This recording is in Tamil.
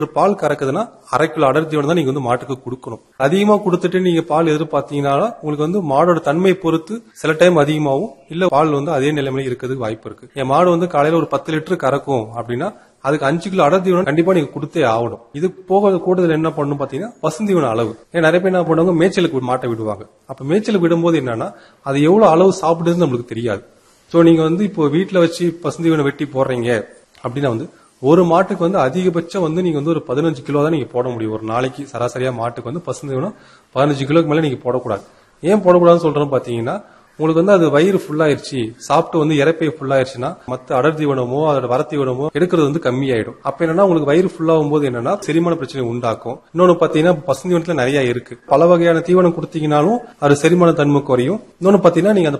ஒரு பால் கறக்குதுன்னா அரை கிலோ அடர் தீவனம் தான் நீங்க வந்து மாட்டுக்கு கொடுக்கணும் அதிகமா கொடுத்துட்டு நீங்க பால் எதிர்பார்த்தீங்கன்னா உங்களுக்கு வந்து மாடோட தன்மை பொறுத்து சில டைம் அதிகமாகும் இல்ல பால் வந்து அதே நிலைமையில இருக்கிறதுக்கு வாய்ப்பு இருக்கு என் மாடு வந்து காலையில ஒரு பத்து லிட்டர் கறக்கும் அப்படின்னா அதுக்கு அஞ்சு கிலோ அடர் தீவனம் கண்டிப்பா நீங்க கொடுத்தே ஆகணும் இது போக கூடுதல் என்ன பண்ணணும் பாத்தீங்கன்னா பசுந்தீவன அளவு ஏன் நிறைய பேர் என்ன பண்ணுவாங்க மேய்ச்சலுக்கு மாட்டை விடுவாங்க அப்ப மேய்ச்சலுக்கு விடும்போது என்னன்னா அது எவ்வளவு அளவு சாப்பிடுதுன்னு நம்மளுக்கு தெரியாது சோ நீங்க வந்து இப்போ வீட்டுல வச்சு பசுந்தீவனை வெட்டி போடுறீங்க அப்படின்னா வந்து ஒரு மாட்டுக்கு வந்து அதிகபட்சம் வந்து நீங்க வந்து ஒரு பதினஞ்சு கிலோ தான் நீங்க போட முடியும் ஒரு நாளைக்கு சராசரியா மாட்டுக்கு வந்து பசுந்தீவனம் பதினஞ்சு கிலோக்கு மேல நீங்க போடக்கூடாது ஏன் போடக்கூடாதுன்னு சொல்றேன்னு பாத்தீங்கன்னா உங்களுக்கு வந்து அது வயிறு ஃபுல்லாயிருச்சு சாப்பிட்டு வந்து இறப்பை ஃபுல்லாயிருச்சுன்னா மத்த அடர் தீவனமோ அதோட வர தீவனமோ எடுக்கிறது வந்து கம்மியாயிடும் அப்ப என்னன்னா உங்களுக்கு வயிறு ஃபுல்லாகும் போது என்னன்னா செரிமான பிரச்சனை உண்டாக்கும் இன்னொன்னு பாத்தீங்கன்னா பசுந்தீவனத்துல நிறைய இருக்கு பல வகையான தீவனம் கொடுத்தீங்கனாலும் அது செரிமான தன்மை குறையும் இன்னொன்னு பாத்தீங்கன்னா நீங்க அந்த